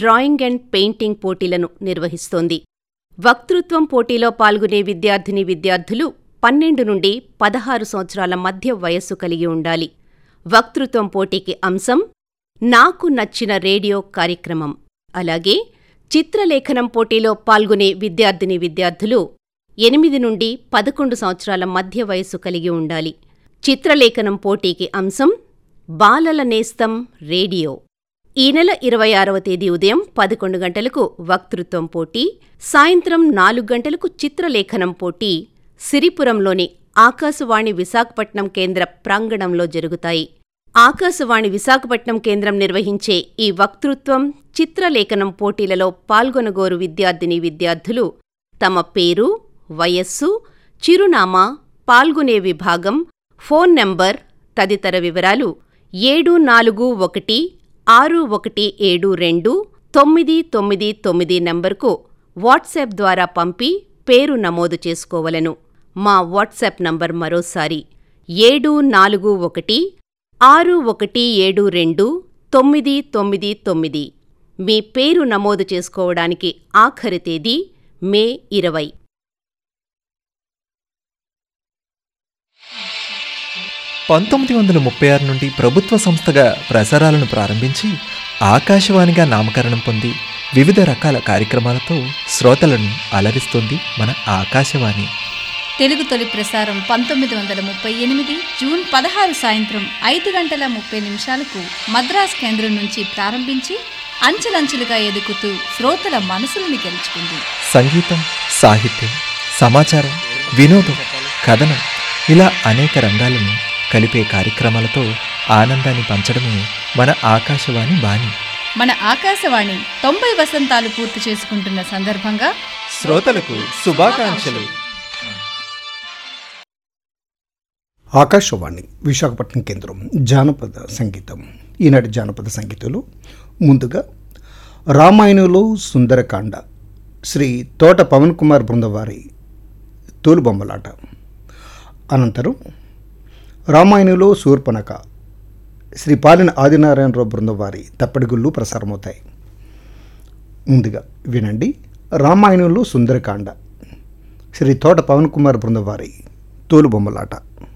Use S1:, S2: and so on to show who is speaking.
S1: drawing and painting పోటీలను నిర్వహిస్తోంది వక్తృత్వం పోటీలో పాల్గొనే విద్యార్థిని విద్యార్థులు పన్నెండు నుండి పదహారు సంవత్సరాల మధ్య వయస్సు కలిగి ఉండాలి వక్తృత్వం పోటీకి అంశం నాకు నచ్చిన రేడియో కార్యక్రమం అలాగే చిత్రలేఖనం పోటీలో పాల్గొనే విద్యార్థిని విద్యార్థులు ఎనిమిది నుండి పదకొండు సంవత్సరాల మధ్య వయస్సు కలిగి ఉండాలి చిత్రలేఖనం పోటీకి అంశం బాలల నేస్తం రేడియో ఈ నెల ఇరవై ఆరవ తేదీ ఉదయం పదకొండు గంటలకు వక్తృత్వం పోటీ సాయంత్రం నాలుగు గంటలకు చిత్రలేఖనం పోటీ సిరిపురంలోని ఆకాశవాణి విశాఖపట్నం కేంద్ర ప్రాంగణంలో జరుగుతాయి ఆకాశవాణి విశాఖపట్నం కేంద్రం నిర్వహించే ఈ వక్తృత్వం చిత్రలేఖనం పోటీలలో పాల్గొనగోరు విద్యార్థిని విద్యార్థులు తమ పేరు వయస్సు చిరునామా పాల్గొనే విభాగం ఫోన్ నంబర్ తదితర వివరాలు ఏడు నాలుగు ఒకటి ఆరు ఒకటి ఏడు రెండు తొమ్మిది తొమ్మిది తొమ్మిది నంబర్కు వాట్సాప్ ద్వారా పంపి పేరు నమోదు చేసుకోవలను మా వాట్సాప్ నంబర్ మరోసారి ఏడు నాలుగు ఒకటి ఆరు ఒకటి ఏడు రెండు తొమ్మిది తొమ్మిది తొమ్మిది మీ పేరు నమోదు చేసుకోవడానికి ఆఖరి తేదీ మే ఇరవై
S2: పంతొమ్మిది వందల ముప్పై ఆరు నుండి ప్రభుత్వ సంస్థగా ప్రసారాలను ప్రారంభించి ఆకాశవాణిగా నామకరణం పొంది వివిధ రకాల కార్యక్రమాలతో శ్రోతలను అలరిస్తుంది మన ఆకాశవాణి
S3: తెలుగు తొలి ప్రసారం పంతొమ్మిది వందల ముప్పై ఎనిమిది జూన్ పదహారు సాయంత్రం ఐదు గంటల ముప్పై నిమిషాలకు మద్రాస్ కేంద్రం నుంచి ప్రారంభించి అంచెలంచెలుగా ఎదుగుతూ శ్రోతల మనసులను గెలుచుకుంది
S2: సంగీతం సాహిత్యం సమాచారం వినోదం కథనం ఇలా అనేక రంగాలను కలిపే కార్యక్రమాలతో ఆనందాన్ని పంచడమే మన ఆకాశవాణి బాణి
S3: మన ఆకాశవాణి తొంభై వసంతాలు పూర్తి చేసుకుంటున్న సందర్భంగా
S2: శ్రోతలకు శుభాకాంక్షలు
S4: ఆకాశవాణి విశాఖపట్నం కేంద్రం జానపద సంగీతం ఈనాటి జానపద సంగీతంలో ముందుగా రామాయణంలో సుందరకాండ శ్రీ తోట పవన్ కుమార్ బృందవారి తోలుబొమ్మలాట అనంతరం రామాయణంలో శూర్పణక శ్రీ పాలిన ఆదినారాయణరావు బృందవారి తప్పటిగుళ్ళు ప్రసారమవుతాయి ముందుగా వినండి రామాయణంలో సుందరకాండ శ్రీ తోట పవన్ కుమార్ బృందవారి తోలుబొమ్మలాట